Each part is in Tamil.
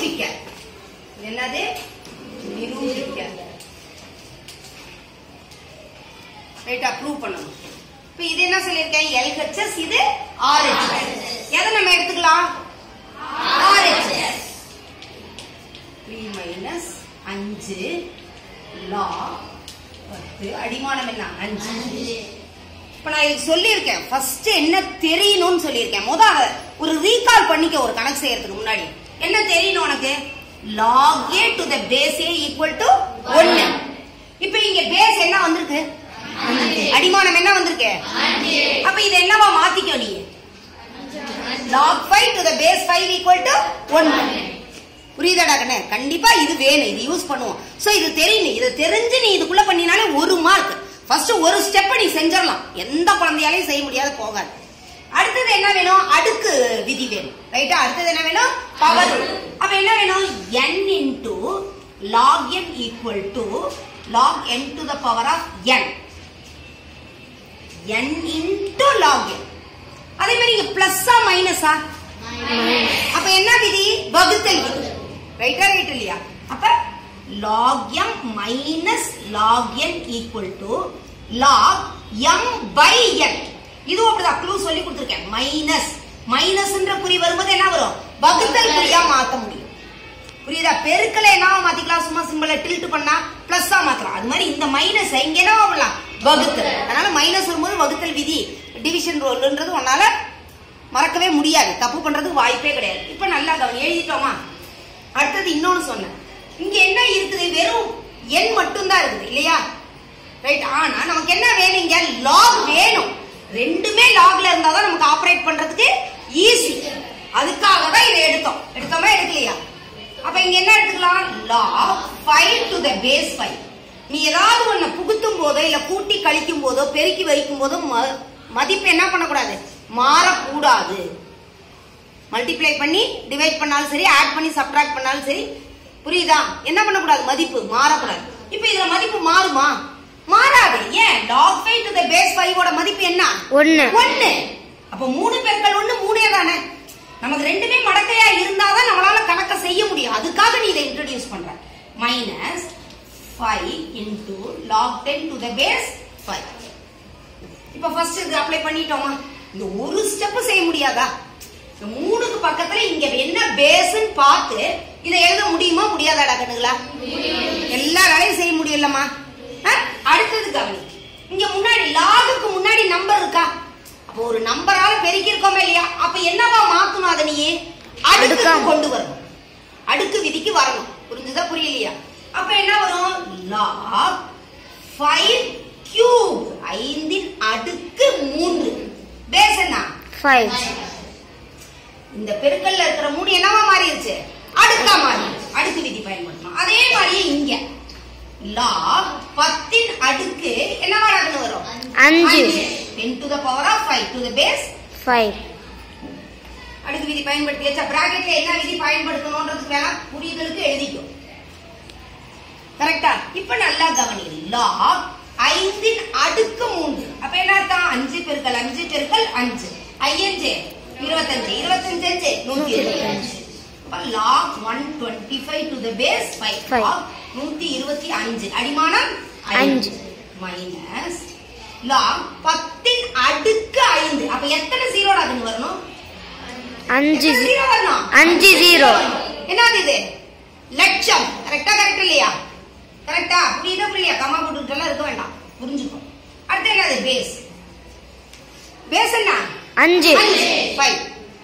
நிரூபிக்க இது என்னது நிரூபிக்க ரைட்டா ப்ரூவ் பண்ணணும் இப்போ இது என்ன சொல்லியிருக்கேன் LHS இது RHS எதை நம்ம எடுத்துக்கலாம் RHS 3 மைனஸ் அஞ்சு லா பத்து அடிமானம் என்ன அஞ்சு இப்ப நான் இது சொல்லியிருக்கேன் ஃபர்ஸ்ட் என்ன தெரியணும்னு சொல்லியிருக்கேன் முத அத ஒரு ரீகால் பண்ணிக்க ஒரு கணக்கு செய்யறதுக்கு முன்னாடி என்ன தெரியணும் உனக்கு log a to the base a equal to ஒன்னு இப்ப இங்க பேஸ் என்ன வந்திருக்கு அடிமானம் என்ன வந்திருக்கு அப்ப இதை என்னவா மாத்திக்கோ நீ log 5 to the base 5 equal to 1 புரியுதாடா கண்ணே கண்டிப்பா இது வேணும் இது யூஸ் பண்ணுவோம் சோ இது தெரியணும் இது தெரிஞ்சு நீ இதுக்குள்ள பண்ணினாலே ஒரு மார்க் ஃபர்ஸ்ட் ஒரு ஸ்டெப் நீ செஞ்சிடலாம் எந்த குழந்தையாலையும் செய்ய முடியாது போகாது அடுத்தது என்ன வேணும் அடுக்கு விதி வேணும் ரைட்டா அடுத்தது என்ன வேணும் பவர் அப்ப என்ன வேணும் n into log n equal to log n to the power of n n into log n அதே மாதிரி இங்க பிளஸ்ஸா மைனஸா அப்ப என்ன விதி வகுத்தல் விதி ரைட்டா ரைட் இல்லையா அப்ப log m minus log n equal to log m by n இதுவும் அப்படிதான் க்ளூ சொல்லி கொடுத்துருக்கேன் மைனஸ் மைனஸ்ன்ற குறி வரும்போது என்ன வரும் வகுத்தல் குறியா மாத்த முடியும் புரியுதா பெருக்கலை என்னவா மாத்திக்கலாம் சும்மா சிம்பிள டில்ட் பண்ணா பிளஸ்ஸா மாத்தலாம் அது மாதிரி இந்த மைனஸ் இங்க என்னவா பண்ணலாம் வகுத்தல் அதனால மைனஸ் வரும்போது வகுத்தல் விதி டிவிஷன் ரோல்ன்றது உன்னால மறக்கவே முடியாது தப்பு பண்றதுக்கு வாய்ப்பே கிடையாது இப்ப நல்லா கவனி எழுதிட்டோமா அடுத்தது இன்னொன்னு சொன்னேன் இங்க என்ன இருக்குது வெறும் எண் மட்டும்தான் இருக்குது இல்லையா ரைட் ஆனா நமக்கு என்ன வேணும் இங்க லாக் வேணும் ரெண்டுமே லாக்ல இருந்தாதான் நமக்கு ஆபரேட் பண்றதுக்கு ஈஸி அதுக்காக தான் இதை எடுத்தோம் எடுத்தோமா எடுக்கலையா அப்ப இங்க என்ன எடுத்துக்கலாம் log five to the base five நீ ஏதாவது ஒண்ணு புகுத்தும் போதோ இல்ல கூட்டி கழிக்கும் போதோ பெருக்கி வைக்கும் போதோ ம- மதிப்பு என்ன பண்ணக்கூடாது மாறக்கூடாது மல்டிப்ளை பண்ணி டிவைட் பண்ணாலும் சரி ஆட் பண்ணி சப்ட்ராக்ட் பண்ணாலும் சரி புரியுதா என்ன பண்ணக்கூடாது மதிப்பு மாறக்கூடாது இப்போ இதுல மதிப்பு மாறுமா மாறாது ஏன் log five to the base five ஓட மதிப்பு என்ன ஒண்ணு. ஒன்னு அப்ப மூணு பெருக்கல் ஒண்ணு மூணே தானே நமக்கு ரெண்டுமே மடக்கையா இருந்தாதான் நம்மளால கணக்க செய்ய முடியும் அதுக்காக நீ இதை இன்ட்ரோடியூஸ் பண்ற minus five into log ten to the base five இப்ப ஃபர்ஸ்ட் இது அப்ளை பண்ணிட்டோமா இந்த ஒரு ஸ்டெப் செய்ய முடியாதா இந்த மூணுக்கு பக்கத்துல இங்க என்ன பேஸ்ன்னு பார்த்து இதை எழுத முடியுமா முடியாதாடா கண்ணுங்களா எல்லா வேலையும் செய்ய முடியலமா அடுத்தது கவனி இங்க முன்னாடி லாகுக்கு முன்னாடி நம்பர் இருக்கா அப்போ ஒரு நம்பரால பெருக்கி இருக்கோமே இல்லையா அப்ப என்னவா மாத்தணும் அதை நீ அடுக்கு அடுக்கா- கொண்டு வரணும் அடுக்கு விதிக்கு வரணும் புரிஞ்சுதா புரியலையா அப்ப என்ன வரும் லாக் ஃபைவ் கியூப் ஐந்தின் அடுக்கு மூன்று பேஸ் என்ன ஃபைவ் இந்த பெருக்கல்ல இருக்கிற மூணு என்னவா மாறிடுச்சு அடுக்கா மாறிடுச்சு அடுக்கு விதி பயன்படுத்தணும் அதே மாதிரியே இங்க லாக் பத்தின் அடுக்கு என்னவா நடந்து வரும் அஞ்சு. Ten to the power of five to the base five அடுக்கு விதி பயன்படுத்தியாச்சா பிராக்கெட்ல என்ன விதி பயன்படுத்தணும்ன்றதுக்கு வேணா புரிதலுக்கு எழுதிக்கும் கரெக்டா இப்ப நல்லா கவனி லாக் ஐந்தின் அடுக்கு மூன்று அப்ப என்ன அர்த்தம் அஞ்சு பெருக்கல் அஞ்சு பெருக்கல் அஞ்சு ஐயஞ்சு இருபத்தஞ்சு இருபத்தஞ்சு அஞ்சு நூத்தி இருபத்தஞ்சு அப்ப log one twenty five to the base five Five. நூத்தி இருபத்தி அஞ்சு அடிமானம் அஞ்சு. மைனஸ் லாக் பத்தின் அடுக்கு ஐந்து அப்ப எத்தனை ஜீரோட அதுன்னு வரணும் அஞ்சு எத்தனை ஜீ- zero வரணும்? அஞ்சு zero. என்னது இது லட்சம் கரெக்டா கரெக்ட் இல்லையா கரெக்டா புரியுதா புரியலையா கம்மா போட்டுக்கிட்டெல்லாம் இருக்க வேண்டாம் புரிஞ்சுக்கோ அடுத்து என்னது பேஸ் பேஸ் என்ன அஞ்சு ஃபைவ்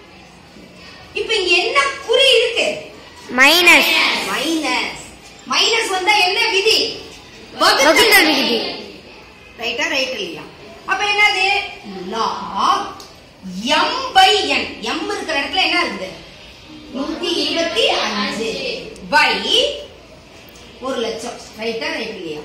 இப்ப இங்க என்ன குறி இருக்கு மைனஸ் மைனஸ் மைனஸ் வந்தா என்ன விதி வகுத்தல் விதி ரைட்டா ரைட் இல்லையா அப்ப என்னது log M by N M இருக்கிற இடத்துல என்ன இருக்குது நூத்தி இருபத்தி அஞ்சு பை ஒரு லட்சம் ரைட்டா ரைட் இல்லையா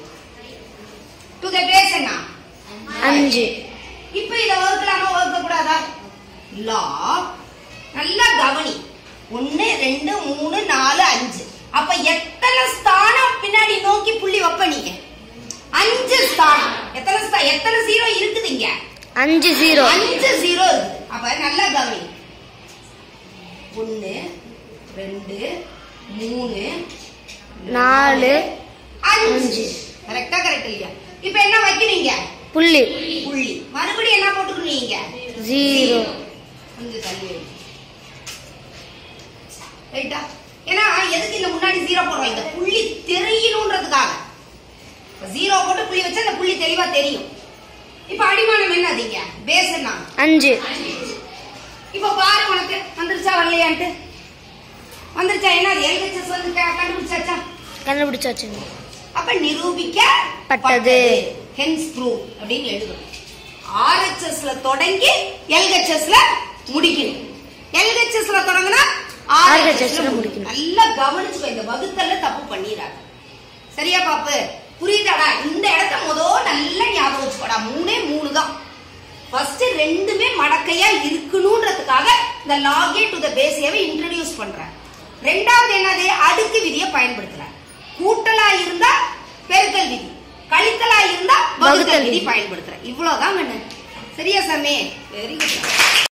டு த பேஸ் என்ன அஞ்சு இப்ப இத வகுக்கலாமா வகுக்க கூடாதா லாக் நல்லா கவனி ஒன்னு ரெண்டு மூணு நாலு அஞ்சு அப்ப எத்தனை ஸ்தானம் பின்னாடி நோக்கி புள்ளி வைப்ப நீங்க அஞ்சு ஸ்தானம் எத்தனை ஸ்தா- எத்தனை ஜீரோ இருக்குது இங்க அஞ்சு ஜீரோ அஞ்சு ஜீரோ இருக்குது அப்ப நல்லா கவனி ஒன்னு ரெண்டு மூணு நாலு அஞ்சு அஞ்சு. கரெக்டா கரெக்ட் இல்லையா இப்ப என்ன வைக்கிறீங்க புள்ளி புள்ளி மறுபடியும் என்ன போட்டுக்கணும் ஜீரோ கொஞ்சம் தள்ளி வை. ரைட்டா ஏன்னா எதுக்கு இந்த முன்னாடி ஜீரோ போடுறோம் இந்த புள்ளி தெரியணுன்றதுக்காக ஜீரோ போட்டு புள்ளி வச்சா இந்த புள்ளி தெளிவா தெரியும் இப்ப அடிமானம் என்னதுங்க பேஸ் என்ன அஞ்சு இப்ப பாரு உனக்கு வந்துருச்சா வரலையான்ட்டு வந்துருச்சா என்ன எல்ஹெச்எஸ் வந்து க- கண்டுபிடிச்சாச்சா கண்டுபிடிச்சாச்சுங்க அப்ப நிரூபிக்க பட்டது. ஹென்ஸ் ப்ரூவ் அப்படின்னு எழுதணும் ஆர்ஹெச்எஸ்ல தொடங்கி எல்ஹெச்எஸ்ல முடிக்கணும் எல்ஹெச்எஸ்ல தொடங்கினா RHS ல ஆர்ஹெச்எஸ்ல முடிக்கணும். முடிக்கணும் நல்லா கவனிச்சுக்கோ இந்த வகுத்தல்ல தப்பு பண்ணிடாத சரியா பாப்பு புரியுதாடா இந்த இடத்த மொத நல்லா ஞாபகம் வச்சுக்கோடா மூணே மூணு தான் ஃபர்ஸ்ட் ரெண்டுமே மடக்கையா இருக்கணும்ன்றதுக்காக இந்த லாகே டு த பேசியாவை இன்ட்ரடியூஸ் பண்றேன் ரெண்டாவது என்னது அடுக்கு விதியை பயன்படுத்துறேன் கூட்டலா இருந்தா பெருக்கல் விதி கழித்தலா இருந்தா வகுத்தல் வகுத்தல் விதி விதி. பயன்படுத்துறேன் இவ்வளவுதான் வேணும் சரியா சாமி வெரி குட்